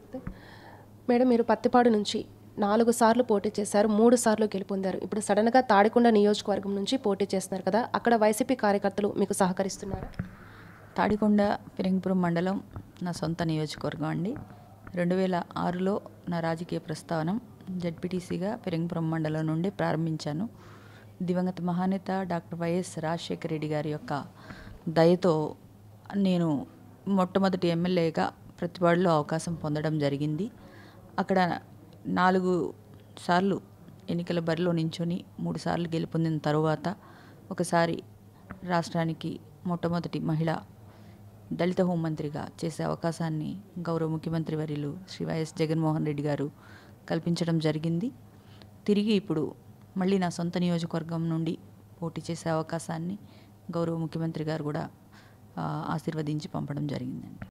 madam మీరు పత్తిపాడు నుంచి నాలుగు సార్లు పోటీ చేశారు మూడు సార్లు గెలుపొందారు ఇప్పుడు సడన్గా తాడికొండ నియోజకవర్గం నుంచి పోటీ చేస్తున్నారు కదా అక్కడ వైసీపీ కార్యకర్తలు మీకు సహకరిస్తున్నారా తాడికొండ ఫిరంగిపురం మండలం నా సొంత నియోజకవర్గం అండి రెండు వేల ఆరులో నా రాజకీయ ప్రస్థానం జడ్పీటీసీగా ఫిరంగిపురం మండలం నుండి ప్రారంభించాను దివంగత మహానేత డాక్టర్ వైఎస్ రాజశేఖర రెడ్డి గారి యొక్క దయతో నేను మొట్టమొదటి ఎమ్మెల్యేగా ప్రతిపాడులో అవకాశం పొందడం జరిగింది అక్కడ నాలుగు సార్లు ఎన్నికల బరిలో నించొని మూడు సార్లు గెలుపొందిన తరువాత ఒకసారి రాష్ట్రానికి మొట్టమొదటి మహిళ దళిత హోంమంత్రిగా చేసే అవకాశాన్ని గౌరవ ముఖ్యమంత్రి వర్యులు శ్రీ వైఎస్ జగన్మోహన్ రెడ్డి గారు కల్పించడం జరిగింది తిరిగి ఇప్పుడు మళ్ళీ నా సొంత నియోజకవర్గం నుండి పోటీ చేసే అవకాశాన్ని గౌరవ ముఖ్యమంత్రి గారు కూడా ఆ, ఆశీర్వదించి పంపడం జరిగిందండి